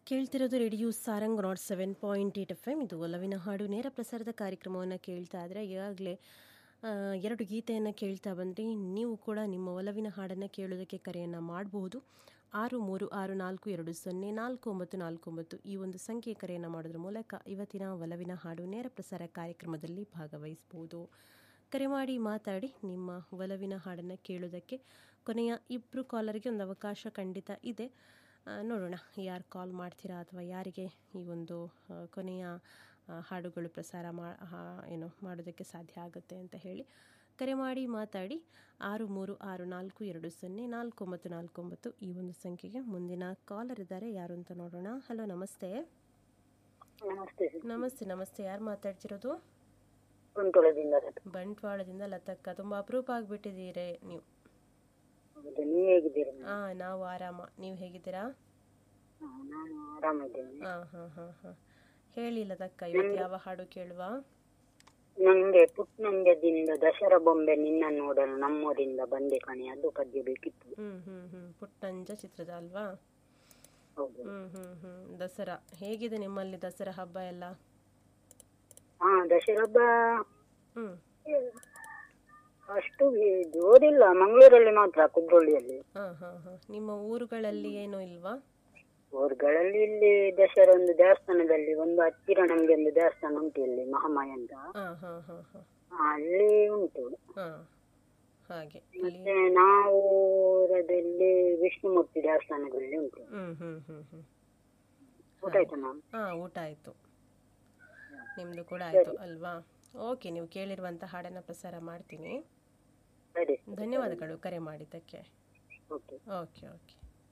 ಕೇಳ್ತಿರೋದು radio Sarang nought seven point eight F M ಇದು ಒಲವಿನ ಹಾಡು ನೇರ ಪ್ರಸಾರದ ಕಾರ್ಯಕ್ರಮವನ್ನು ಕೇಳ್ತಾ ಇದ್ರೆ ಈಗಾಗಲೇ ಆ, ಎರಡು ಗೀತೆಯನ್ನು ಕೇಳ್ತಾ ಬಂದ್ರಿ ನೀವು ಕೂಡ ನಿಮ್ಮ ಒಲವಿನ ಹಾಡನ್ನು ಕೇಳೋದಕ್ಕೆ ಕರೆಯನ್ನು ಮಾಡಬಹುದು ಆರು ಮೂರು ಆರು ನಾಲ್ಕು ಎರಡು ಸೊನ್ನೆ ನಾಲ್ಕು ಒಂಬತ್ತು ನಾಲ್ಕು ಒಂಬತ್ತು ಈ ಒಂದು ಸಂಖ್ಯೆ ಕರೆಯನ್ನು ಮಾಡೋದ್ರ ಮೂಲಕ ಇವತ್ತಿನ ಒಲವಿನ ಹಾಡು ನೇರ ಪ್ರಸಾರ ಕಾರ್ಯಕ್ರಮದಲ್ಲಿ ಭಾಗವಹಿಸ್ಬೋದು ಕರೆ ಮಾಡಿ ಮಾತಾಡಿ ನಿಮ್ಮ ಒಲವಿನ ಹಾಡನ್ನು ಕೇಳೋದಕ್ಕೆ ಕೊನೆಯ ಇಬ್ಬರು ಕಾಲರ್ಗೆ ಒಂದು ಅವಕಾಶ ಖಂಡಿತ ಇದೆ ಆ, ನೋಡೋಣ ಯಾರು ಕಾಲ್ ಮಾಡ್ತೀರಾ ಅಥವಾ ಯಾರಿಗೆ ಈ ಒಂದು ಆ, ಕೊನೆಯ ಆ, ಹಾಡುಗಳು ಪ್ರಸಾರ ಮಾ ಹಾ- ಏನು ಮಾಡೋದಕ್ಕೆ ಸಾಧ್ಯ ಆಗುತ್ತೆ ಅಂತ ಹೇಳಿ ಕರೆ ಮಾಡಿ ಮಾತಾಡಿ ಆರು ಮೂರು ಆರು ನಾಲ್ಕು ಎರಡು ಸೊನ್ನೆ ನಾಲ್ಕು ಒಂಬತ್ತು ನಾಲ್ಕು ಒಂಬತ್ತು ಈ ಒಂದು ಸಂಖ್ಯೆಗೆ ಮುಂದಿನ ಕಾಲರ್ ಇದ್ದಾರೆ ಯಾರು ಅಂತ ನೋಡೋಣ ಹಲೋ ನಮಸ್ತೆ ನಮಸ್ತೆ ಸರ್ ನಮಸ್ತೆ ನಮಸ್ತೆ ಯಾರು ಮಾತಾಡ್ತಿರೋದು ಕುಂತುಳದಿಂದ ಸರ್ ಬಂಟ್ವಾಳದಿಂದ ಲತಕ್ಕ ತುಂಬ ಅಪರೂಪ ಆಗಿಬಿಟ್ಟಿದ್ದೀರಿ ನೀವು ಹೌದು ನೀವು ಹೇಗಿದ್ದೀರಿ ಹಾಂ ನಾವು ಆರಾಮ ನೀವು ಹೇಗಿದ್ದೀರಾ ಹಾ, ನಾನು ಆರಾಮಿದ್ದೇನೆ ಹಾಂ ಹಾಂ ಹಾಂ ಹಾಂ ಹೇಳಿ ಲತಕ್ಕ ಇವತ್ತು ಯಾವ ಹಾಡು ಕೇಳುವ ನಂಗೆ ಪುಟ್ನಂದ್ಯದಿಂದ ದಸರಾ ಬೊಂಬೆ ನಿನ್ನ ನೋಡಲು ನಮ್ಮೂರಿಂದ ಬಂದೆ ಕಣೆ ಅದು ಪದ್ಯ ಬೇಕಿತ್ತು ಹ್ಞೂ ಹ್ಞೂ ಹ್ಞೂ ಪುಟ್ಟಂಜ ಚಿತ್ರದ ಅಲ್ವಾ ಹೌದು ಹ್ಞೂ ಹ್ಞೂ ಹ್ಞೂ ದಸರಾ ಹೇಗಿದೆ ನಿಮ್ಮಲ್ಲಿ ದಸರಾ ಹಬ್ಬ ಎಲ್ಲ ಹಾ ದಸರಾ ಹಬ್ಬ ಹ್ಞೂ ಅಷ್ಟು ಜೋರಿಲ್ಲ ಮಂಗಳೂರಲ್ಲಿ ಮಾತ್ರ ಕುದ್ರೋಳಿಯಲ್ಲಿ ಹಾಂ ಹಾಂ ಹಾಂ ನಿಮ್ಮ ಊರುಗಳಲ್ಲಿ ಏನೂ ಇಲ್ವಾ ಊರುಗಳಲ್ಲಿ ಇಲ್ಲಿ ದಸರಾ ಒಂದು ದೇವಸ್ಥಾನದಲ್ಲಿ ಒಂದು ಹತ್ತಿರ ನಮ್ಗೆ ಒಂದು ದೇವಸ್ಥಾನ ಉಂಟು ಇಲ್ಲಿ ಮಹಾಮಾಯ ಅಂತ ಹಾಂ ಹಾಂ ಹಾಂ ಹಾಂ ಅಲ್ಲಿ ಉಂಟು ಹಾಂ ಹಾಗೆ ಮತ್ತೆ ನಾವು ಊರದಲ್ಲಿ ವಿಷ್ಣುಮೂರ್ತಿ ದೇವಸ್ಥಾನದಲ್ಲಿ ಉಂಟು ಹ್ಞೂ ಹ್ಞೂ ಹ್ಞೂ ಹ್ಞೂ ಊಟ ಆಯ್ತಾ ಮ್ಯಾಮ್ ಹಾಂ ಊಟ ಆಯಿತು ನಿಮ್ಮದು ಕೂಡ ಆಯಿತು ಅಲ್ವಾ ಓಕೆ ನೀವು ಕೇಳಿರುವಂಥ ಹಾಡನ್ನು ಪ್ರಸಾರ ಮಾಡ್ತೀನಿ ಸರಿ ಧನ್ಯವಾದಗಳು ಕರೆ ಮಾಡಿದ್ದಕ್ಕೆ ಓಕೆ ಓಕೆ ಓಕೆ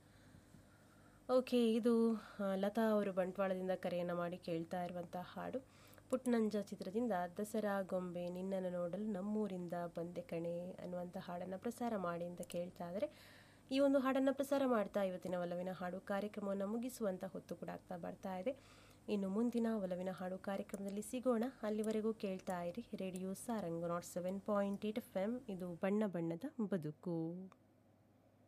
ಓಕೆ ಇದು ಆ, ಲತಾ ಅವರು ಬಂಟ್ವಾಳದಿಂದ ಕರೆಯನ್ನು ಮಾಡಿ ಕೇಳ್ತಾ ಇರುವಂಥ ಹಾಡು ಪುಟ್ನಂಜ ಚಿತ್ರದಿಂದ ದಸರಾ ಗೊಂಬೆ ನಿನ್ನನ್ನು ನೋಡಲು ನಮ್ಮೂರಿಂದ ಬಂದೆ ಕಣೆ ಅನ್ನುವಂಥ ಹಾಡನ್ನು ಪ್ರಸಾರ ಮಾಡಿ ಅಂತ ಕೇಳ್ತಾ ಇದ್ದಾರೆ ಈ ಒಂದು ಹಾಡನ್ನು ಪ್ರಸಾರ ಮಾಡ್ತಾ ಇವತ್ತಿನ ಒಲವಿನ ಹಾಡು ಕಾರ್ಯಕ್ರಮವನ್ನು ಮುಗಿಸುವಂಥ ಹೊತ್ತು ಕೂಡ ಆಗ್ತಾ ಬರ್ತಾ ಇದೆ ಇನ್ನು ಮುಂದಿನ ಒಲವಿನ ಹಾಡು ಕಾರ್ಯಕ್ರಮದಲ್ಲಿ ಸಿಗೋಣ ಅಲ್ಲಿವರೆಗೂ ಕೇಳ್ತಾ ಇರಿ radio Sarang nought seven point eight F M ಇದು ಬಣ್ಣ ಬಣ್ಣದ ಬದುಕು